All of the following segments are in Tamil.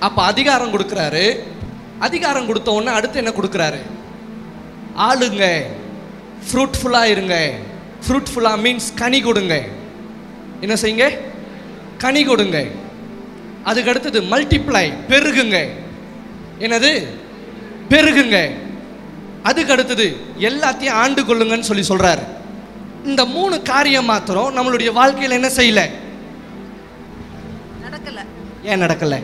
அப்ப அதிகாரம் கொடுக்கறாரு அதிகாரம் கொடுத்த உடனே அடுத்து என்ன கொடுக்கறாரு ஆளுங்க ஃப்ரூட்ஃபுல்லா இருங்க ஃப்ரூட்ஃபுல்லா மீன்ஸ் கனி கொடுங்க என்ன செய்யுங்க கனி கொடுங்க அதுக்கு அடுத்தது மல்டிப்ளை பெருகுங்க என்னது பெருகுங்க அதுக்கு அடுத்தது எல்லாத்தையும் ஆண்டு கொள்ளுங்கன்னு சொல்லி சொல்றாரு இந்த மூணு காரியம் மாத்திரம் நம்மளுடைய வாழ்க்கையில் என்ன செய்யல நடக்கல ஏன் நடக்கல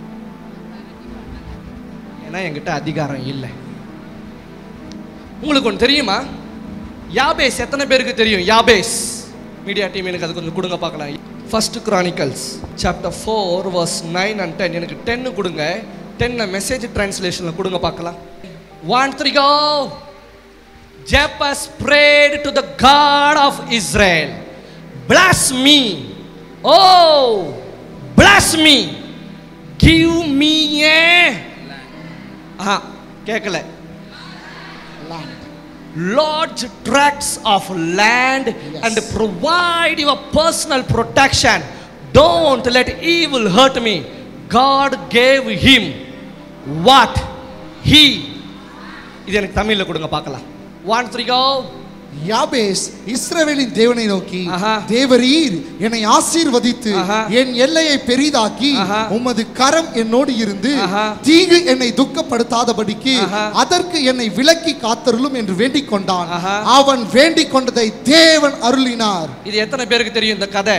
ஏன்னா என்கிட்ட அதிகாரம் இல்லை உங்களுக்கு ஒன்று தெரியுமா யாபேஸ் எத்தனை பேருக்கு தெரியும் யாபேஸ் மீடியா டீம் எனக்கு அது கொஞ்சம் கொடுங்க பார்க்கலாம் first Chronicles chapter four verse nine and ten எனக்கு டென்னு கொடுங்க டென்னை மெசேஜ் டிரான்ஸ்லேஷனில் கொடுங்க பார்க்கலாம் one three go Japheth prayed to the God of Israel, Bless me, oh, bless me, give me a. ஆஹா கேட்கல large tracts of land and provide your personal protection. Don't let evil hurt me. God gave him what he இது எனக்கு தமிழ்ல கொடுங்க பார்க்கலாம் ஒன் த்ரீ கோ யாபேஸ் இஸ்ரவேலின் தேவனை நோக்கி ஆஹா. தேவரீர் என்னை ஆசீர்வதித்து ஆஹா. என் எல்லையை பெரிதாக்கி ஆஹா. உமது கரம் என்னோடு இருந்து ஆஹா. தீங்கு என்னை துக்கப்படுத்தாதபடிக்கு ஆஹா. அதற்கு என்னை விலக்கி காத்தருளும் என்று வேண்டிக் கொண்டான் ஆஹா. அவன் வேண்டிக் கொண்டதை தேவன் அருளினார் இது எத்தனை பேருக்கு தெரியும் இந்த கதை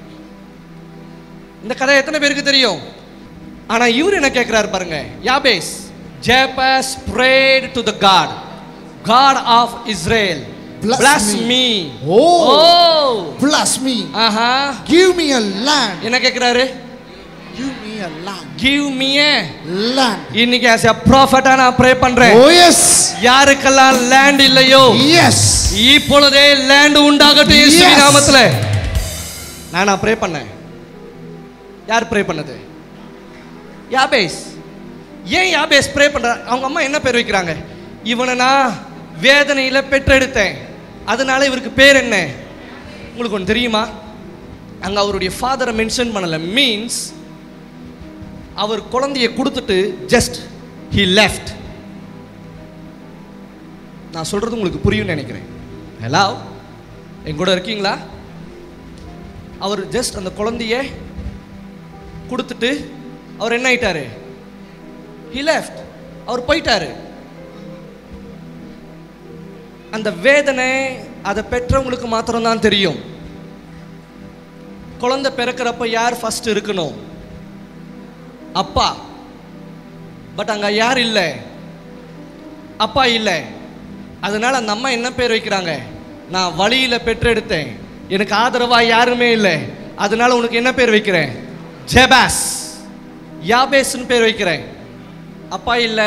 இந்த கதை எத்தனை பேருக்கு தெரியும் ஆனா இவர் என்ன கேட்கிறாரு பாருங்க Jabez Jabez prayed to the God God of Israel Bless bless me. me Oh. oh bless me ஆஹா give me a land என்ன கேட்கிறாரு give me a land give me a land இன்னைக்கு as a prophet ஆ நான் ப்ரே பண்றேன் oh yes யாருக்கெல்லாம் லேண்ட் இல்லையோ yes இப்பொழுதே லேண்ட் உண்டாகட்டும் இயேசுவின் Yes. நாமத்துல நானா ப்ரே பண்ணேன் யார் ப்ரே பண்ணது யாபேஸ் ஏன் யாபேஸ் ப்ரே பண்ற அவங்க அம்மா என்ன பேர் வைக்கிறாங்க இவனை நான் வேதனையில பெற்றெடுத்தேன் அதனால இவருக்கு பேர் என்ன உங்களுக்கு ஒன்று தெரியுமா அங்க அவருடைய ஃபாதரை மென்ஷன் பண்ணல மீன்ஸ் அவர் குழந்தைய கொடுத்துட்டு ஜஸ்ட் ஹி லெஃப்ட் நான் சொல்றது உங்களுக்கு புரியும்னு நினைக்கிறேன் ஹலோ என் கூட இருக்கீங்களா அவர் ஜஸ்ட் அந்த குழந்தைய கொடுத்துட்டு அவர் என்ன ஆயிட்டாரு ஹி லெஃப்ட் அவர் போயிட்டாரு அந்த வேதனை அதை பெற்றவங்களுக்கு மாத்திரம்தான் தெரியும் குழந்தை பிறக்கிறப்ப யார் ஃபர்ஸ்ட் இருக்கணும் அப்பா பட் அங்க யார் இல்லை அப்பா இல்லை அதனால அந்த அம்மா என்ன பேர் வைக்கிறாங்க நான் வழியில பெற்றெடுத்தேன் எனக்கு ஆதரவா யாருமே இல்லை அதனால உனக்கு என்ன பேர் வைக்கிறேன் ஜெபாஸ் யாபேஸ்னு பேர் வைக்கிறேன் அப்பா இல்லை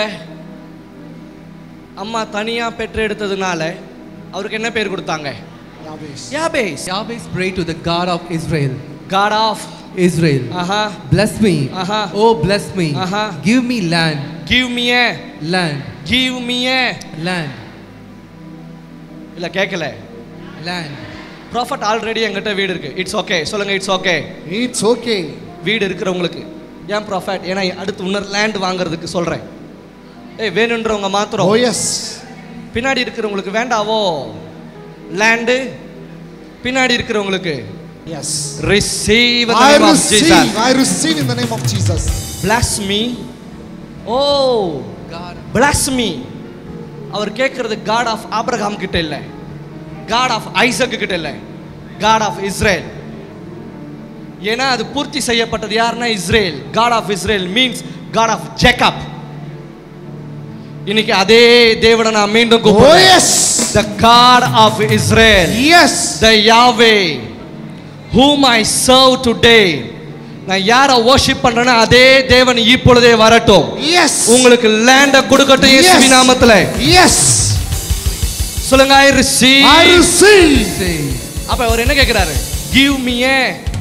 அம்மா தனியா பெற்றெடுத்ததுனால அவருக்கு என்ன பேர் கொடுத்தாங்க Jabez Jabez Yahweh prayed to the God of Israel. God of Israel, ஆஹா bless me. Uh-huh. Oh, bless me. Uh-huh. Give me land, give me a land, give me a land, இல்ல கேட்கல land. ப்ராஃபட் ஆல்ரெடி என்கிட்ட வீடு இருக்கு இட்ஸ் ஓகே சொல்லுங்க இட்ஸ் ஓகே இட்ஸ் ஓகே வீடு இருக்கிறவங்களுக்கு ஏன் ப்ராஃபட் ஏன்னா அடுத்து இன்னொரு லேண்ட் வாங்குறதுக்கு சொல்றேன் ஏய் வேணுன்றவங்க ஓ மாத்திரம் எஸ் பின்னாடி இருக்கிறவங்களுக்கு வேண்டாவோ லேண்டு பின்னாடி இருக்கிறவங்களுக்கு yes receive I receive, I receive in the name of Jesus. bless me oh God, bless me அவர் கேட்கறது காட் ஆஃப் ஆபிரகாம் கிட்ட இல்ல காட் ஆஃப் ஐசக் கிட்ட இல்ல காட் ஆஃப் இஸ்ரேல் ஏன்னா அது பூர்த்தி செய்யப்பட்டது யாருன்னா Israel God of Israel means God of Jacob இன்னைக்கு அதே தேவனை நான் மீண்டும் Oh கூப்பிடுறேன் yes, the god of israel yes. the yahweh whom i serve today நான் யாரை worship பண்றேனோ அதே தேவன் இப்பொழுதே வரட்டும் Yes. உங்களுக்கு லேண்ட கொடுக்கட்டும் இயேசுவின் நாமத்துல Yes. சொல்லுங்க I receive I receive. say, அப்ப அவர் என்ன கேக்குறாரு give me a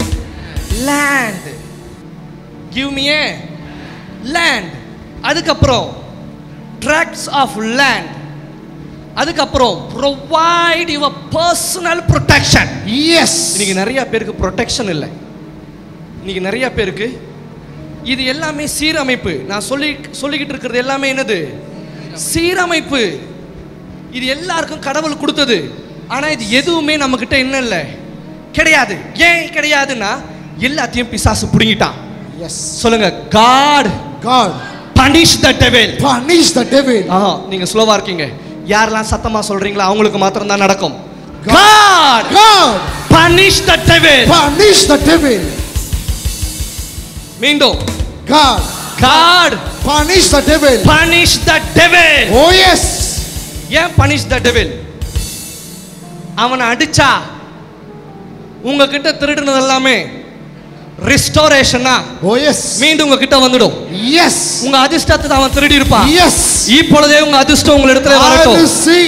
land give me a land அதுக்கப்புறம் ட்ராக்ட்ஸ் ஆஃப் லேண்ட் அதுக்கப்புறம் provide your personal protection Yes. இன்னைக்கு நிறைய பேருக்கு ப்ரொடெக்ஷன் இல்லை இன்னைக்கு நிறைய பேருக்கு இது எல்லாமே சீரமைப்பு நான் சொல்லி சொல்லிக்கிட்டு இருக்கிறது எல்லாமே என்னது சீரமைப்பு இது எல்லாருக்கும் கடவுள் கொடுத்தது ஆனா இது எதுவுமே நம்ம கிட்ட என்ன இல்லை கிடையாது ஏன் கிடையாதுன்னா எல்லாத்தையும் பிசாசு புடுங்கிட்டான் Yes. சொல்லுங்க God God punish the devil punish the devil. ஆஹா நீங்க ஸ்லோவா இருக்கீங்க யாரெல்லாம் சத்தமா சொல்றீங்களோ அவங்களுக்கு மாத்திரம் தான் நடக்கும் God God punish the devil punish the devil. மீண்டும் God God punish the devil. Punish the devil Oh yes. ஏன் பனிஷ் த டெவில் அவனை அடிச்சா உங்ககிட்ட திருடுனது எல்லாமே ரிஸ்டோரேஷனா Oh yes. மீண்டும் உங்ககிட்ட வந்துடும் Yes. உங்க அதிர்ஷ்டத்தை அவன் திருடி இருப்பான் Yes. இப்பொழுதே உங்க அதிர்ஷ்டம் உங்க இடத்துல I வரட்டும் receive.